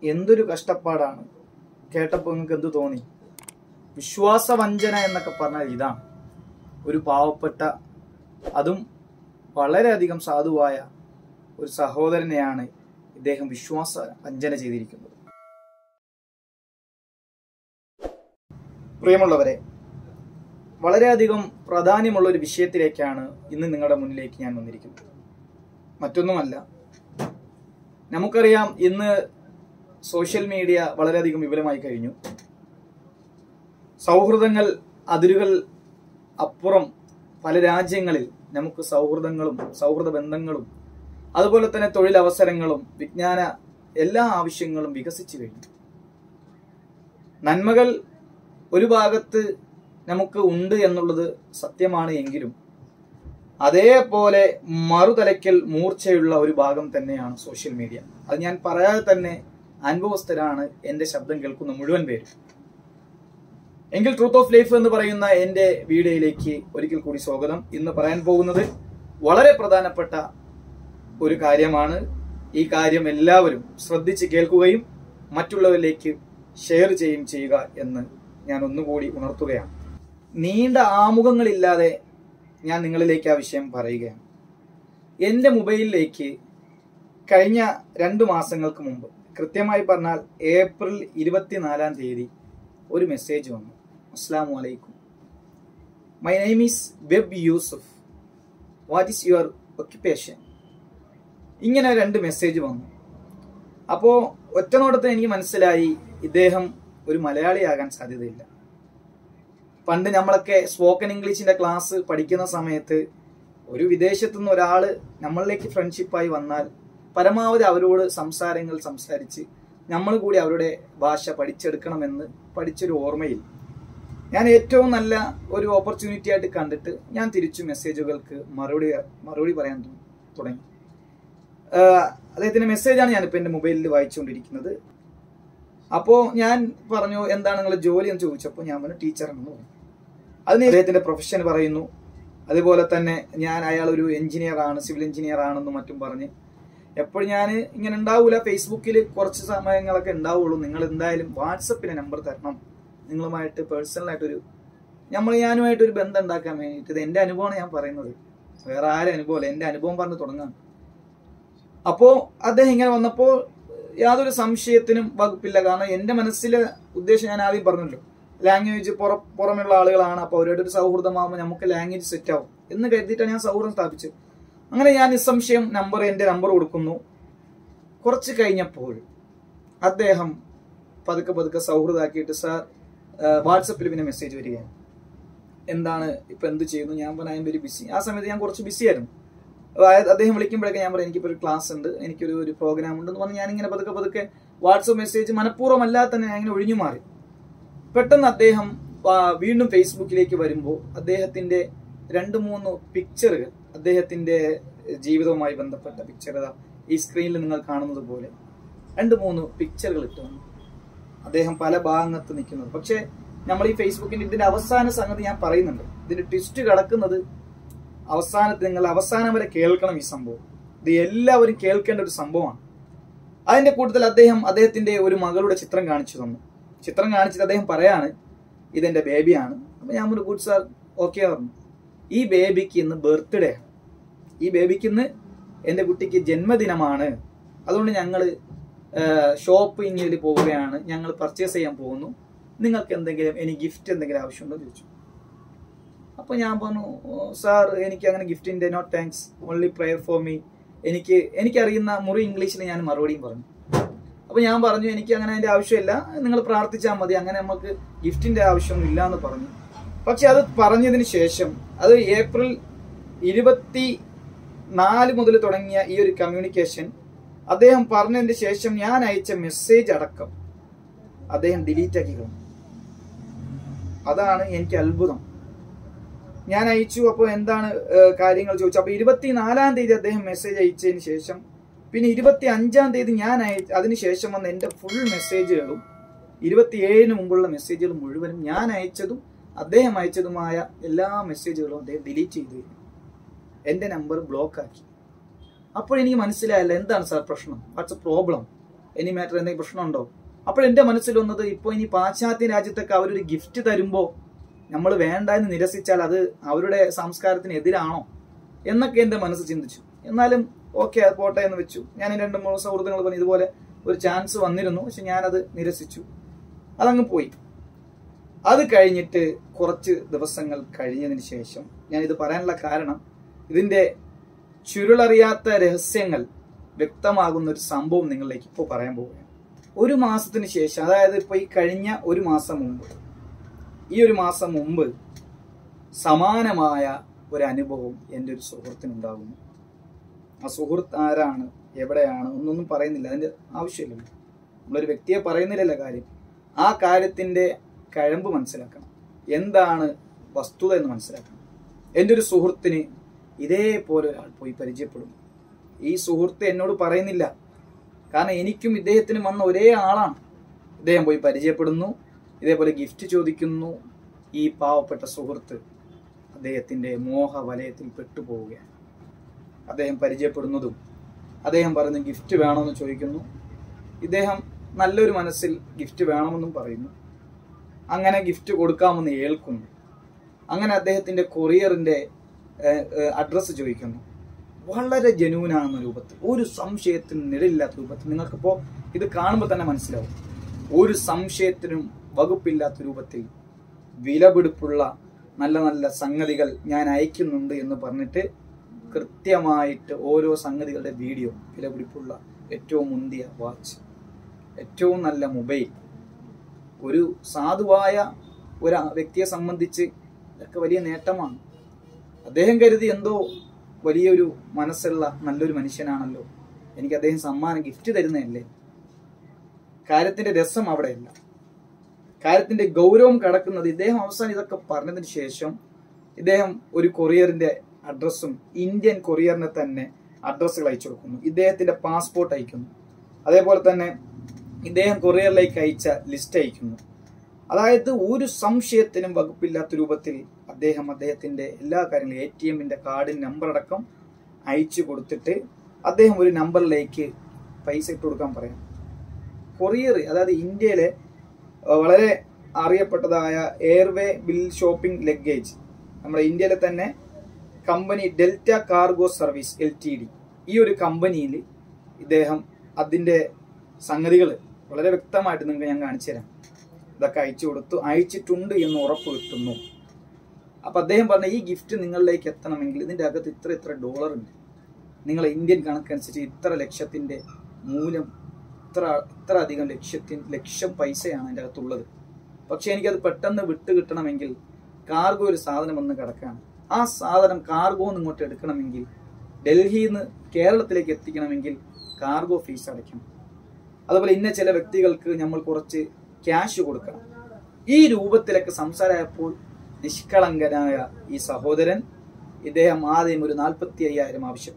എന്തൊരു കഷ്ടപ്പാടാണ് കേട്ടപ്പോൾ നിങ്ങൾക്ക് എന്ത് തോന്നി വിശ്വാസവഞ്ചന എന്നൊക്കെ പറഞ്ഞാൽ ഇതാണ് ഒരു പാവപ്പെട്ട അതും വളരെയധികം സാധുവായ ഒരു സഹോദരനെയാണ് ഇദ്ദേഹം വിശ്വാസ വഞ്ചന ചെയ്തിരിക്കുന്നത് പ്രിയമുള്ളവരെ വളരെയധികം പ്രാധാന്യമുള്ള ഒരു വിഷയത്തിലേക്കാണ് ഇന്ന് നിങ്ങളുടെ മുന്നിലേക്ക് ഞാൻ വന്നിരിക്കുന്നത് മറ്റൊന്നുമല്ല നമുക്കറിയാം ഇന്ന് സോഷ്യൽ മീഡിയ വളരെയധികം വിപുലമായി കഴിഞ്ഞു സൗഹൃദങ്ങൾ അതിരുകൾ അപ്പുറം പല രാജ്യങ്ങളിൽ നമുക്ക് സൗഹൃദങ്ങളും സൗഹൃദ ബന്ധങ്ങളും അതുപോലെ തന്നെ തൊഴിലവസരങ്ങളും വിജ്ഞാന എല്ലാ ആവശ്യങ്ങളും വികസിച്ചു കഴിഞ്ഞു നന്മകൾ ഒരു ഭാഗത്ത് നമുക്ക് ഉണ്ട് എന്നുള്ളത് സത്യമാണ് എങ്കിലും അതേപോലെ മറുതലയ്ക്കൽ മൂർച്ചയുള്ള ഒരു ഭാഗം തന്നെയാണ് സോഷ്യൽ മീഡിയ അത് ഞാൻ പറയാതെ തന്നെ അനുഭവസ്ഥരാണ് എൻ്റെ ശബ്ദം കേൾക്കുന്ന മുഴുവൻ പേരും എങ്കിൽ ട്രൂത്ത് ഓഫ് ലൈഫ് എന്ന് പറയുന്ന എൻ്റെ വീഡിയോയിലേക്ക് ഒരിക്കൽ കൂടി സ്വാഗതം ഇന്ന് പറയാൻ പോകുന്നത് വളരെ പ്രധാനപ്പെട്ട ഒരു കാര്യമാണ് ഈ കാര്യം എല്ലാവരും ശ്രദ്ധിച്ച് കേൾക്കുകയും മറ്റുള്ളവരിലേക്ക് ഷെയർ ചെയ്യുകയും ചെയ്യുക എന്ന് ഞാൻ ഒന്നുകൂടി ഉണർത്തുകയാണ് നീണ്ട ആമുഖങ്ങളില്ലാതെ ഞാൻ നിങ്ങളിലേക്ക് ആ വിഷയം പറയുകയാണ് എൻ്റെ മൊബൈലിലേക്ക് കഴിഞ്ഞ രണ്ട് മാസങ്ങൾക്ക് മുമ്പ് കൃത്യമായി പറഞ്ഞാൽ ഏപ്രിൽ ഇരുപത്തിനാലാം തീയതി ഒരു മെസ്സേജ് വന്നു അസ്സാം വലൈക്കും my name is web Yusuf what is your occupation ഇങ്ങനെ രണ്ട് മെസ്സേജ് വന്നു അപ്പോൾ ഒറ്റ നോട്ടത്തിൽ എനിക്ക് മനസ്സിലായി ഇദ്ദേഹം ഒരു മലയാളിയാകാൻ സാധ്യതയില്ല പണ്ട് നമ്മളൊക്കെ സ്പോക്കൺ ഇംഗ്ലീഷിന്റെ ക്ലാസ് പഠിക്കുന്ന സമയത്ത് ഒരു വിദേശത്തു നിന്ന് ഒരാൾ നമ്മളിലേക്ക് ഫ്രണ്ട്ഷിപ്പായി വന്നാൽ പരമാവധി അവരോട് സംസാരങ്ങൾ സംസാരിച്ച് നമ്മൾ കൂടി അവരുടെ ഭാഷ പഠിച്ചെടുക്കണമെന്ന് പഠിച്ചൊരു ഓർമ്മയിൽ ഞാൻ ഏറ്റവും നല്ല ഒരു ഓപ്പർച്യൂണിറ്റി ആയിട്ട് കണ്ടിട്ട് ഞാൻ തിരിച്ചു മെസ്സേജുകൾക്ക് മറുപടി മറുപടി പറയാൻ തുടങ്ങി അദ്ദേഹത്തിന്റെ മെസ്സേജാണ് ഞാനിപ്പോൾ എൻ്റെ മൊബൈലിൽ വായിച്ചുകൊണ്ടിരിക്കുന്നത് അപ്പോൾ ഞാൻ പറഞ്ഞു എന്താണ് നിങ്ങളുടെ ജോലി എന്ന് ചോദിച്ചപ്പോൾ ഞാൻ പറഞ്ഞു ടീച്ചറാണെന്ന് പറഞ്ഞു അതിന് അദ്ദേഹത്തിന്റെ പ്രൊഫഷൻ പറയുന്നു അതുപോലെ തന്നെ ഞാൻ അയാൾ ഒരു എഞ്ചിനീയർ ആണ് സിവിൽ എഞ്ചിനീയർ ആണെന്നും മറ്റും പറഞ്ഞ് എപ്പോഴും ഞാൻ ഇങ്ങനെ ഉണ്ടാവൂല ഫേസ്ബുക്കിൽ കുറച്ച് സമയങ്ങളൊക്കെ ഉണ്ടാവുള്ളൂ നിങ്ങൾ എന്തായാലും വാട്സപ്പിലെ നമ്പർ തരണം നിങ്ങളുമായിട്ട് പേഴ്സണലായിട്ടൊരു നമ്മൾ ഞാനുമായിട്ട് ഒരു ബന്ധം ഉണ്ടാക്കാൻ വേണ്ടിയിട്ട് ഇത് എൻ്റെ അനുഭവമാണ് ഞാൻ പറയുന്നത് വേറെ ആരും അനുഭവമല്ല എൻ്റെ അനുഭവം പറഞ്ഞ് തുടങ്ങാം അപ്പോൾ അദ്ദേഹം ഇങ്ങനെ വന്നപ്പോൾ യാതൊരു സംശയത്തിനും വകുപ്പില്ല കാരണം എൻ്റെ മനസ്സിലെ ഉദ്ദേശം ഞാൻ ആദ്യം പറഞ്ഞല്ലോ ലാംഗ്വേജ് പുറ പുറമെയുള്ള ആളുകളാണ് അപ്പോൾ അവരുടെ ഒരു സൗഹൃദമാകുമ്പോൾ നമുക്ക് ലാംഗ്വേജ് സെറ്റ് ആവും എന്ന് കരുതിയിട്ടാണ് ഞാൻ സൗഹൃദം സ്ഥാപിച്ചത് അങ്ങനെ ഞാൻ നിസ്സംശയം നമ്പർ എൻ്റെ നമ്പർ കൊടുക്കുന്നു കുറച്ച് കഴിഞ്ഞപ്പോൾ അദ്ദേഹം പതുക്കെ പതുക്കെ സൗഹൃദമാക്കിയിട്ട് സാർ വാട്സപ്പിൽ പിന്നെ മെസ്സേജ് വരികയാണ് എന്താണ് ഇപ്പം എന്ത് ചെയ്യുന്നു ഞാൻ പറഞ്ഞ ഐ വെരി ബിസി ആ സമയത്ത് ഞാൻ കുറച്ച് ബിസി ആയിരുന്നു അദ്ദേഹം വിളിക്കുമ്പോഴൊക്കെ ഞാൻ പറയും എനിക്കിപ്പോൾ ഒരു ക്ലാസ് ഉണ്ട് എനിക്കൊരു ഒരു പ്രോഗ്രാം ഉണ്ടെന്ന് പറഞ്ഞ് ഞാനിങ്ങനെ പതുക്കെ പതുക്കെ വാട്സപ്പ് മെസ്സേജ് മനഃപൂർവ്വം അല്ലാതെ തന്നെ ഞാൻ ഇങ്ങനെ ഒഴിഞ്ഞു മാറി പെട്ടെന്ന് അദ്ദേഹം വീണ്ടും ഫേസ്ബുക്കിലേക്ക് വരുമ്പോൾ അദ്ദേഹത്തിന്റെ രണ്ട് മൂന്ന് പിക്ചറുകൾ അദ്ദേഹത്തിന്റെ ജീവിതവുമായി ബന്ധപ്പെട്ട പിക്ചർ ഈ സ്ക്രീനിൽ നിങ്ങൾ കാണുന്നത് പോലെ രണ്ട് മൂന്ന് പിക്ചറുകൾ ഇട്ടു അദ്ദേഹം പല ഭാഗത്ത് നിൽക്കുന്നത് പക്ഷേ നമ്മൾ ഈ ഫേസ്ബുക്കിന്റെ ഇതിന്റെ അവസാന സംഗതി ഞാൻ പറയുന്നുണ്ട് ഇതിന്റെ ട്വിസ്റ്റ് കിടക്കുന്നത് അവസാനത്ത് നിങ്ങൾ അവസാനം വരെ കേൾക്കണം ഈ സംഭവം ഇത് എല്ലാവരും കേൾക്കേണ്ട ഒരു സംഭവമാണ് അതിന്റെ കൂട്ടത്തിൽ അദ്ദേഹം അദ്ദേഹത്തിന്റെ ഒരു മകളുടെ ചിത്രം കാണിച്ചു തന്നു ചിത്രം കാണിച്ചിട്ട് അദ്ദേഹം പറയാണ് ഇതെന്റെ ബേബിയാണ് അപ്പൊ ഞാൻ ഒരു ഗുഡ് സാർ ഓക്കെ പറഞ്ഞു ഈ ബേബിക്ക് ഇന്ന് ബർത്ത്ഡേ ആണ് ഈ ബേബിക്ക് ഇന്ന് എൻ്റെ കുട്ടിക്ക് ജന്മദിനമാണ് അതുകൊണ്ട് ഞങ്ങൾ ഷോപ്പിങ്ങിൽ പോവുകയാണ് ഞങ്ങൾ പർച്ചേസ് ചെയ്യാൻ പോകുന്നു നിങ്ങൾക്ക് എന്തെങ്കിലും എനിക്ക് ഗിഫ്റ്റ് എന്തെങ്കിലും ആവശ്യമുണ്ടോ ചോദിച്ചു അപ്പോൾ ഞാൻ പറഞ്ഞു സാർ എനിക്ക് അങ്ങനെ ഗിഫ്റ്റിൻ്റെ note thanks only prayer for me എനിക്ക് എനിക്കറിയുന്ന മുറി ഇംഗ്ലീഷിൽ ഞാൻ മറുപടിയും പറഞ്ഞു അപ്പോൾ ഞാൻ പറഞ്ഞു എനിക്ക് അങ്ങനെ അതിൻ്റെ ആവശ്യമില്ല നിങ്ങൾ പ്രാർത്ഥിച്ചാൽ മതി അങ്ങനെ നമുക്ക് ഗിഫ്റ്റിൻ്റെ ആവശ്യമൊന്നും ഇല്ല എന്ന് പറഞ്ഞു പക്ഷെ അത് പറഞ്ഞതിന് ശേഷം അത് ഏപ്രിൽ ഇരുപത്തി നാല് മുതൽ തുടങ്ങിയ ഈ ഒരു കമ്മ്യൂണിക്കേഷൻ അദ്ദേഹം പറഞ്ഞതിന് ശേഷം ഞാൻ അയച്ച മെസ്സേജ് അടക്കം അദ്ദേഹം ഡിലീറ്റ് ആക്കി കളഞ്ഞു അതാണ് എനിക്ക് അത്ഭുതം ഞാൻ അയച്ചു അപ്പോൾ എന്താണ് കാര്യങ്ങൾ ചോദിച്ചു അപ്പോൾ ഇരുപത്തിനാലാം തീയതി അദ്ദേഹം മെസ്സേജ് അയച്ചതിന് ശേഷം പിന്നെ ഇരുപത്തി അഞ്ചാം തീയതി ഞാൻ അയ അതിന് ശേഷം വന്ന എൻ്റെ ഫുൾ മെസ്സേജുകളും ഇരുപത്തിയേഴിന് മുമ്പുള്ള മെസ്സേജുകൾ മുഴുവനും ഞാൻ അയച്ചതും അദ്ദേഹം അയച്ചതുമായ എല്ലാ മെസ്സേജുകളും അദ്ദേഹം ഡിലീറ്റ് ചെയ്തു കഴിഞ്ഞു എൻ്റെ നമ്പർ ബ്ലോക്ക് ആക്കി അപ്പോൾ എനിക്ക് മനസ്സിലായല്ല എന്താണ് സാർ പ്രശ്നം what's a problem any matter എന്തെങ്കിലും പ്രശ്നമുണ്ടോ അപ്പോൾ എൻ്റെ മനസ്സിൽ വന്നത് ഇപ്പോൾ ഇനി പാശ്ചാത്യ രാജ്യത്തൊക്കെ അവരൊരു ഗിഫ്റ്റ് തരുമ്പോൾ നമ്മൾ വേണ്ട എന്ന് നിരസിച്ചാൽ അത് അവരുടെ സംസ്കാരത്തിന് എതിരാണോ എന്നൊക്കെ എൻ്റെ മനസ്സ് ചിന്തിച്ചു എന്നാലും ഓക്കെ അത് പോട്ടെ എന്ന് വെച്ചു ഞാൻ രണ്ട് മൂന്ന് സുഹൃത്തുക്കൾ പറഞ്ഞു ഇതുപോലെ ഒരു ചാൻസ് വന്നിരുന്നു പക്ഷെ ഞാനത് നിരസിച്ചു അതങ്ങ് പോയി അത് കഴിഞ്ഞിട്ട് കുറച്ച് ദിവസങ്ങൾ കഴിഞ്ഞതിന് ശേഷം ഞാൻ ഇത് പറയാനുള്ള കാരണം ഇതിന്റെ ചുരുളറിയാത്ത രഹസ്യങ്ങൾ വ്യക്തമാകുന്ന ഒരു സംഭവം നിങ്ങളിലേക്ക് ഇപ്പോൾ പറയാൻ പോവുകയാണ് ഒരു മാസത്തിന് ശേഷം അതായത് ഇപ്പോൾ ഈ കഴിഞ്ഞ ഒരു മാസം മുമ്പ് ഈ ഒരു മാസം മുമ്പ് സമാനമായ ഒരു അനുഭവം എൻ്റെ ഒരു സുഹൃത്തിനുണ്ടാകുന്നു ആ സുഹൃത്ത് ആരാണ് എവിടെയാണ് ഒന്നൊന്നും പറയുന്നില്ല അതിൻ്റെ ആവശ്യമില്ലല്ലോ നമ്മളൊരു വ്യക്തിയെ പറയുന്നില്ലല്ലോ കാര്യം ആ കാര്യത്തിൻ്റെ കഴമ്പ് മനസ്സിലാക്കണം എന്താണ് വസ്തുത എന്ന് മനസ്സിലാക്കണം എൻ്റെ ഒരു സുഹൃത്തിന് ഇതേപോലെ ഒരാൾ പോയി പരിചയപ്പെടും ഈ സുഹൃത്ത് എന്നോട് പറയുന്നില്ല കാരണം എനിക്കും ഇദ്ദേഹത്തിനും വന്ന ഒരേ ആളാണ് ഇദ്ദേഹം പോയി പരിചയപ്പെടുന്നു ഇതേപോലെ ഗിഫ്റ്റ് ചോദിക്കുന്നു ഈ പാവപ്പെട്ട സുഹൃത്ത് അദ്ദേഹത്തിൻ്റെ മോഹ വലയത്തിൽ പെട്ടുപോവുകയാണ് അദ്ദേഹം പരിചയപ്പെടുന്നതും അദ്ദേഹം പറയുന്നു ഗിഫ്റ്റ് വേണമെന്ന് ചോദിക്കുന്നു ഇദ്ദേഹം നല്ലൊരു മനസ്സിൽ ഗിഫ്റ്റ് വേണമെന്നും പറയുന്നു അങ്ങനെ ഗിഫ്റ്റ് കൊടുക്കാമെന്ന് ഏൽക്കുന്നു അങ്ങനെ അദ്ദേഹത്തിന്റെ കൊറിയറിന്റെ അഡ്രസ്സ് ചോദിക്കുന്നു വളരെ ജനുവിനാണെന്ന രൂപത്തിൽ ഒരു സംശയത്തിനും നിഴലില്ലാത്ത രൂപത്തിൽ നിങ്ങൾക്കിപ്പോൾ ഇത് കാണുമ്പോൾ തന്നെ മനസ്സിലാവും ഒരു സംശയത്തിനും വകുപ്പില്ലാത്ത രൂപത്തിൽ വിലപിടിപ്പുള്ള നല്ല നല്ല സംഗതികൾ ഞാൻ അയക്കുന്നുണ്ട് എന്ന് പറഞ്ഞിട്ട് കൃത്യമായിട്ട് ഓരോ സംഗതികളുടെ വീഡിയോ വിലപിടിപ്പുള്ള ഏറ്റവും മുന്തിയ വാച്ച് ഏറ്റവും നല്ല മൊബൈൽ ഒരു സാധുവായ ഒരു വ്യക്തിയെ സംബന്ധിച്ച് ഇതൊക്കെ വലിയ നേട്ടമാണ് അദ്ദേഹം കരുതി എന്തോ വലിയൊരു മനസ്സുള്ള നല്ലൊരു മനുഷ്യനാണല്ലോ എനിക്ക് അദ്ദേഹം സമ്മാനം ഗിഫ്റ്റ് തരുന്നതല്ലേ കാര്യത്തിന്റെ രസം അവിടെയല്ല കാര്യത്തിന്റെ ഗൗരവം കടക്കുന്നത് ഇദ്ദേഹം അവസാനം ഇതൊക്കെ പറഞ്ഞതിന് ശേഷം ഇദ്ദേഹം ഒരു കൊറിയറിന്റെ അഡ്രസ്സും ഇന്ത്യൻ കൊറിയറിനെ തന്നെ അഡ്രസ്സുകൾ അയച്ചു കൊടുക്കുന്നു ഇദ്ദേഹത്തിന്റെ പാസ്പോർട്ട് അയക്കുന്നു അതേപോലെ തന്നെ ഇദ്ദേഹം കൊറിയറിലേക്ക് അയച്ച ലിസ്റ്റ് അയക്കുന്നു അതായത് ഒരു സംശയത്തിനും വകുപ്പില്ലാത്ത രൂപത്തിൽ അദ്ദേഹം അദ്ദേഹത്തിന്റെ എല്ലാ കാര്യങ്ങളും എ ടി എമ്മിന്റെ കാർഡിൻ നമ്പർ അടക്കം അയച്ചു കൊടുത്തിട്ട് അദ്ദേഹം ഒരു നമ്പറിലേക്ക് പൈസ ഇട്ട് കൊടുക്കാൻ പറയാം കൊറിയർ അതായത് ഇന്ത്യയിലെ വളരെ അറിയപ്പെട്ടതായ എയർവേ ബിൽ ഷോപ്പിംഗ് ലഗേജ് നമ്മുടെ ഇന്ത്യയിലെ തന്നെ company Delta cargo service L T D ഈ ഒരു കമ്പനിയിൽ ഇദ്ദേഹം അതിന്റെ സംഗതികൾ വളരെ വ്യക്തമായിട്ട് നിങ്ങൾക്ക് ഞാൻ കാണിച്ചു തരാം ഇതൊക്കെ അയച്ചു കൊടുത്തു അയച്ചിട്ടുണ്ട് എന്ന് ഉറപ്പ് കിട്ടുന്നു അപ്പൊ അദ്ദേഹം പറഞ്ഞ ഈ ഗിഫ്റ്റ് നിങ്ങളിലേക്ക് എത്തണമെങ്കിൽ ഇതിന്റെ അകത്ത് ഇത്ര ഇത്ര ഡോളർ ഉണ്ട് നിങ്ങൾ ഇന്ത്യൻ കണക്കനുസരിച്ച് ഇത്ര ലക്ഷത്തിന്റെ മൂല്യം ഇത്ര ഇത്ര അധികം ലക്ഷത്തിന് ലക്ഷം പൈസയാണ് അതിൻ്റെ അകത്തുള്ളത് പക്ഷെ എനിക്കത് പെട്ടെന്ന് വിട്ട് കിട്ടണമെങ്കിൽ കാർഗോ ഒരു സാധനം വന്ന് കിടക്കാണ് ആ സാധനം കാർഗോ ഇങ്ങോട്ട് എടുക്കണമെങ്കിൽ ഡൽഹിയിൽ നിന്ന് കേരളത്തിലേക്ക് എത്തിക്കണമെങ്കിൽ കാർഗോ ഫീസ് അടയ്ക്കണം അതുപോലെ ഇന്ന ചില വ്യക്തികൾക്ക് നമ്മൾ കുറച്ച് ക്യാഷ് കൊടുക്കണം ഈ രൂപത്തിലൊക്കെ സംസാരമായപ്പോൾ നിഷ്കളങ്കനായ ഈ സഹോദരൻ ഇദ്ദേഹം ആദ്യം ഒരു നാൽപ്പത്തി അയ്യായിരം ആവശ്യപ്പെടും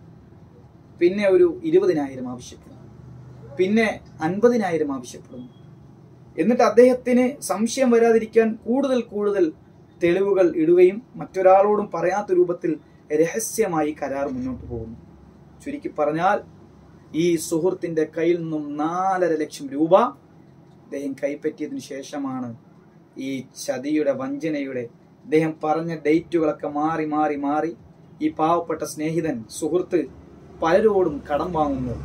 പിന്നെ ഒരു ഇരുപതിനായിരം ആവശ്യപ്പെടും പിന്നെ അൻപതിനായിരം ആവശ്യപ്പെടുന്നു എന്നിട്ട് അദ്ദേഹത്തിന് സംശയം വരാതിരിക്കാൻ കൂടുതൽ കൂടുതൽ തെളിവുകൾ ഇടുകയും മറ്റൊരാളോടും പറയാത്ത രൂപത്തിൽ രഹസ്യമായി കരാർ മുന്നോട്ട് പോകുന്നു ചുരുക്കി പറഞ്ഞാൽ ഈ സുഹൃത്തിന്റെ കയ്യിൽ നിന്നും നാലര ലക്ഷം രൂപ അദ്ദേഹം കൈപ്പറ്റിയതിനു ശേഷമാണ് ഈ ചതിയുടെ വഞ്ചനയുടെ അദ്ദേഹം പറഞ്ഞ ഡേറ്റുകളൊക്കെ മാറി മാറി മാറി ഈ പാവപ്പെട്ട സ്നേഹിതൻ സുഹൃത്ത് പലരോടും കടം വാങ്ങുന്നു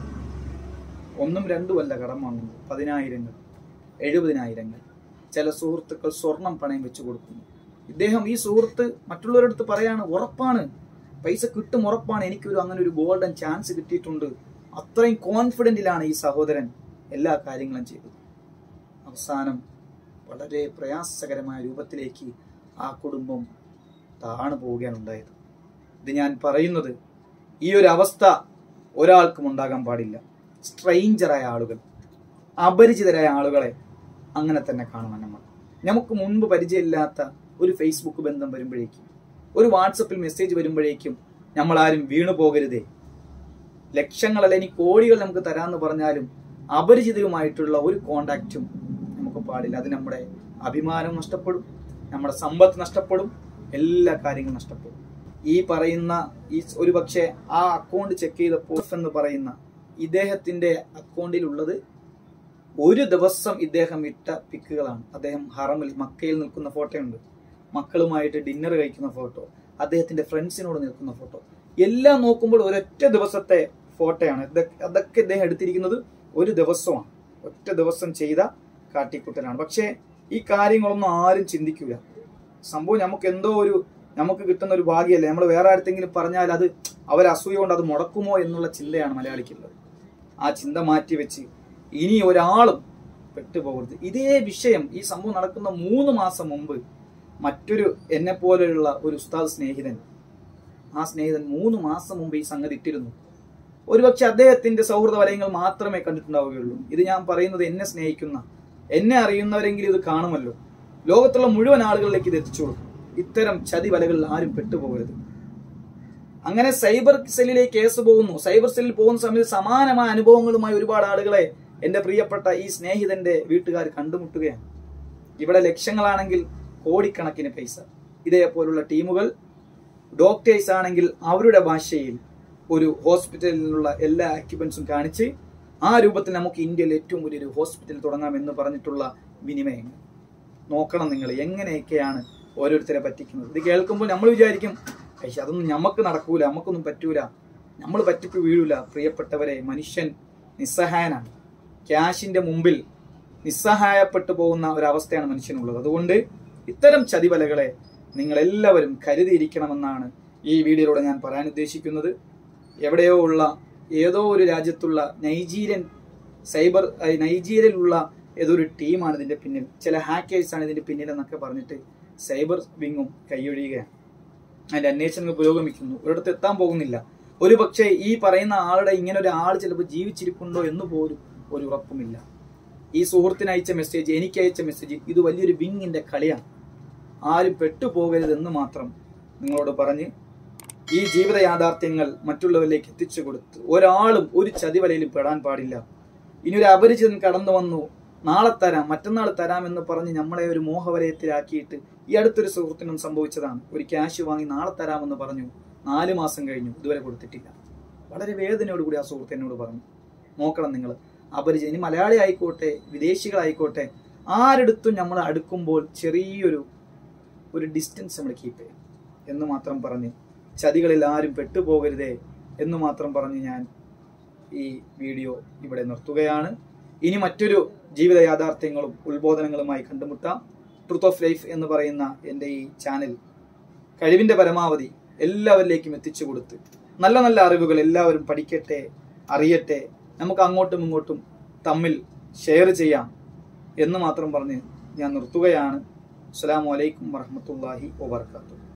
ഒന്നും രണ്ടുമല്ല കടം വാങ്ങുന്നു പതിനായിരങ്ങൾ എഴുപതിനായിരങ്ങൾ ചില സുഹൃത്തുക്കൾ സ്വർണം പണയം വെച്ചു കൊടുക്കുന്നു ഇദ്ദേഹം ഈ സുഹൃത്ത് മറ്റുള്ളവരുടെ അടുത്ത് പറയാണ് ഉറപ്പാണ് പൈസ കിട്ടും ഉറപ്പാണ് എനിക്കൊരു അങ്ങനെ ഒരു ഗോൾഡൻ ചാൻസ് കിട്ടിയിട്ടുണ്ട് അത്രയും കോൺഫിഡൻറ്റിലാണ് ഈ സഹോദരൻ എല്ലാ കാര്യങ്ങളും ചെയ്തത് അവസാനം വളരെ പ്രയാസകരമായ രൂപത്തിലേക്ക് ആ കുടുംബം താണു പോവുകയാണ് ഉണ്ടായത് ഇത് ഞാൻ പറയുന്നത് ഈ ഒരു അവസ്ഥ ഒരാൾക്കും ഉണ്ടാകാൻ പാടില്ല സ്ട്രെയിഞ്ചറായ ആളുകൾ അപരിചിതരായ ആളുകളെ അങ്ങനെ തന്നെ കാണണം നമ്മൾ നമുക്ക് മുൻപ് പരിചയമില്ലാത്ത ഒരു ഫേസ്ബുക്ക് ബന്ധം വരുമ്പോഴേക്കും ഒരു വാട്സപ്പിൽ മെസ്സേജ് വരുമ്പോഴേക്കും നമ്മൾ ആരും വീണു പോകരുതേ ലക്ഷങ്ങളല്ല ഇനി കോടികൾ നമുക്ക് തരാമെന്ന് പറഞ്ഞാലും അപരിചിതരുമായിട്ടുള്ള ഒരു കോണ്ടാക്റ്റും നമുക്ക് പാടില്ല അത് നമ്മുടെ അഭിമാനം നഷ്ടപ്പെടും നമ്മുടെ സമ്പത്ത് നഷ്ടപ്പെടും എല്ലാ കാര്യങ്ങളും നഷ്ടപ്പെടും ഈ പറയുന്ന ഈ ഒരു പക്ഷേ ആ അക്കൗണ്ട് ചെക്ക് ചെയ്തപ്പോൾ എന്ന് പറയുന്ന ഇദ്ദേഹത്തിന്റെ അക്കൗണ്ടിലുള്ളത് ഒരു ദിവസം ഇദ്ദേഹം ഇട്ട പിക്കുകളാണ് അദ്ദേഹം ഹറമിൽ മക്കയിൽ നിൽക്കുന്ന ഫോട്ടോയുണ്ട് മക്കളുമായിട്ട് ഡിന്നർ കഴിക്കുന്ന ഫോട്ടോ അദ്ദേഹത്തിന്റെ ഫ്രണ്ട്സിനോട് നിൽക്കുന്ന ഫോട്ടോ എല്ലാം നോക്കുമ്പോൾ ഒരൊറ്റ ദിവസത്തെ ഫോട്ടോയാണ് ഇതൊക്കെ അതൊക്കെ ഇദ്ദേഹം എടുത്തിരിക്കുന്നത് ഒരു ദിവസമാണ് ഒറ്റ ദിവസം ചെയ്ത കാട്ടിക്കുട്ടലാണ് പക്ഷേ ഈ കാര്യങ്ങളൊന്നും ആരും ചിന്തിക്കൂല സംഭവം നമുക്ക് എന്തോ ഒരു നമുക്ക് കിട്ടുന്ന ഒരു ഭാഗ്യമല്ലേ നമ്മൾ വേറെ ആർക്കെങ്കിലും പറഞ്ഞാൽ അത് അവർ അസൂയ കൊണ്ട് അത് മുടക്കുമോ എന്നുള്ള ചിന്തയാണ് മലയാളിക്കുള്ളത് ആ ചിന്ത മാറ്റി വെച്ച് ഇനി ഒരാളും പെട്ടുപോകരുത് ഇതേ വിഷയം ഈ സംഭവം നടക്കുന്ന മൂന്ന് മാസം മുമ്പ് മറ്റൊരു എന്നെ പോലെയുള്ള ഒരു ഉസ്താദ് സ്നേഹിതൻ ആ സ്നേഹിതൻ മൂന്ന് മാസം മുമ്പ് ഈ സംഗതി ഇട്ടിരുന്നു ഒരുപക്ഷെ അദ്ദേഹത്തിന്റെ സൗഹൃദ വലയങ്ങൾ മാത്രമേ കണ്ടിട്ടുണ്ടാവുകയുള്ളൂ ഇത് ഞാൻ പറയുന്നത് എന്നെ സ്നേഹിക്കുന്ന എന്നെ അറിയുന്നവരെങ്കിലും ഇത് കാണുമല്ലോ ലോകത്തുള്ള മുഴുവൻ ആളുകളിലേക്ക് ഇത് എത്തിച്ചു കൊടുക്കും ഇത്തരം ചതി വലകളിൽ ആരും പെട്ടുപോകരുത് അങ്ങനെ സൈബർ സെല്ലിലേക്ക് കേസ് പോകുന്നു സൈബർ സെല്ലിൽ പോകുന്ന സമയത്ത് സമാനമായ അനുഭവങ്ങളുമായി ഒരുപാട് ആളുകളെ എന്റെ പ്രിയപ്പെട്ട ഈ സ്നേഹിതന്റെ വീട്ടുകാർ കണ്ടുമുട്ടുകയാണ് ഇവിടെ ലക്ഷങ്ങളാണെങ്കിൽ കോടിക്കണക്കിന് പൈസ ഇതേപോലുള്ള ടീമുകൾ ഡോക്ടേഴ്സ് ആണെങ്കിൽ അവരുടെ ഭാഷയിൽ ഒരു ഹോസ്പിറ്റലിലുള്ള എല്ലാ എക്യുപ്മെന്റ്സും കാണിച്ച് ആ രൂപത്തിൽ നമുക്ക് ഇന്ത്യയിൽ ഏറ്റവും വലിയൊരു ഹോസ്പിറ്റൽ തുടങ്ങാം എന്ന് പറഞ്ഞിട്ടുള്ള വിനിമയങ്ങൾ നോക്കണം നിങ്ങൾ എങ്ങനെയൊക്കെയാണ് ഓരോരുത്തരെ പറ്റിക്കുന്നത് ഇത് കേൾക്കുമ്പോൾ നമ്മൾ വിചാരിക്കും പക്ഷെ അതൊന്നും നമുക്ക് നടക്കൂല നമുക്കൊന്നും പറ്റൂല നമ്മൾ പറ്റിപ്പ് വീഴൂല പ്രിയപ്പെട്ടവരെ മനുഷ്യൻ നിസ്സഹായനാണ് ക്യാഷിന്റെ മുമ്പിൽ നിസ്സഹായപ്പെട്ടു പോകുന്ന ഒരവസ്ഥയാണ് മനുഷ്യനുള്ളത് അതുകൊണ്ട് ഇത്തരം ചതിവലകളെ നിങ്ങൾ എല്ലാവരും കരുതിയിരിക്കണമെന്നാണ് ഈ വീഡിയോയിലൂടെ ഞാൻ പറയാൻ ഉദ്ദേശിക്കുന്നത് എവിടെയോ ഉള്ള ഏതോ ഒരു രാജ്യത്തുള്ള നൈജീരിയൻ സൈബർ അഹ് നൈജീരിയയിലുള്ള ഏതോ ഒരു ടീമാണ് ഇതിന്റെ പിന്നിൽ ചില ഹാക്കേഴ്സ് ആണ് ഇതിന്റെ പിന്നിൽ എന്നൊക്കെ പറഞ്ഞിട്ട് സൈബർ വിങ്ങും കൈയൊഴിയുകയാണ് അതിന്റെ അന്വേഷണങ്ങൾ പുരോഗമിക്കുന്നു ഒരിടത്ത് എത്താൻ പോകുന്നില്ല ഒരു പക്ഷേ ഈ പറയുന്ന ആളുടെ ഇങ്ങനെ ഒരു ആൾ ചിലപ്പോൾ ജീവിച്ചിരിപ്പുണ്ടോ എന്ന് പോലും ഒരു ഉറപ്പുമില്ല ഈ സുഹൃത്തിന് അയച്ച മെസ്സേജ് എനിക്ക് അയച്ച മെസ്സേജ് ഇത് വലിയൊരു വിങ്ങിന്റെ കളിയാണ് ആരും പെട്ടുപോകരുതെന്ന് മാത്രം നിങ്ങളോട് പറഞ്ഞ് ഈ ജീവിത യാഥാർത്ഥ്യങ്ങൾ മറ്റുള്ളവരിലേക്ക് എത്തിച്ചു കൊടുത്ത് ഒരാളും ഒരു ചതിവലയിലും പെടാൻ പാടില്ല ഇനി ഒരു അപരിചിതൻ കടന്നു വന്നു നാളെ തരാം മറ്റന്നാൾ തരാം എന്ന് പറഞ്ഞ് നമ്മളെ ഒരു മോഹവലയത്തിലാക്കിയിട്ട് ഈ അടുത്തൊരു സുഹൃത്തിനും സംഭവിച്ചതാണ് ഒരു ക്യാഷ് വാങ്ങി നാളെ തരാമെന്ന് പറഞ്ഞു നാല് മാസം കഴിഞ്ഞു ഇതുവരെ കൊടുത്തിട്ടില്ല വളരെ വേദനയോടുകൂടി ആ സുഹൃത്ത് എന്നോട് പറഞ്ഞു നോക്കണം നിങ്ങൾ അപരിചിതൻ ഇനി മലയാളി ആയിക്കോട്ടെ വിദേശികളായിക്കോട്ടെ ആരെടുത്തും നമ്മൾ അടുക്കുമ്പോൾ ചെറിയൊരു ഒരു ഡിസ്റ്റൻസ് നമ്മൾ കീപ്പ് ചെയ്യും എന്ന് മാത്രം പറഞ്ഞ് ചതികളിൽ ആരും പെട്ടുപോകരുതേ എന്ന് മാത്രം പറഞ്ഞ് ഞാൻ ഈ വീഡിയോ ഇവിടെ നിർത്തുകയാണ് ഇനി മറ്റൊരു ജീവിത യാഥാർത്ഥ്യങ്ങളും ഉത്ബോധനങ്ങളുമായി കണ്ടുമുട്ടാം ട്രൂത്ത് ഓഫ് ലൈഫ് എന്ന് പറയുന്ന എൻ്റെ ഈ ചാനൽ കഴിവിൻ്റെ പരമാവധി എല്ലാവരിലേക്കും എത്തിച്ചു കൊടുത്ത് നല്ല നല്ല അറിവുകൾ എല്ലാവരും പഠിക്കട്ടെ അറിയട്ടെ നമുക്ക് അങ്ങോട്ടും ഇങ്ങോട്ടും തമ്മിൽ ഷെയർ ചെയ്യാം എന്ന് മാത്രം പറഞ്ഞ് ഞാൻ നിർത്തുകയാണ് അസ്സലാമു അലൈക്കും വറഹ്മത്തുള്ളാഹി വബർക്കാത്തു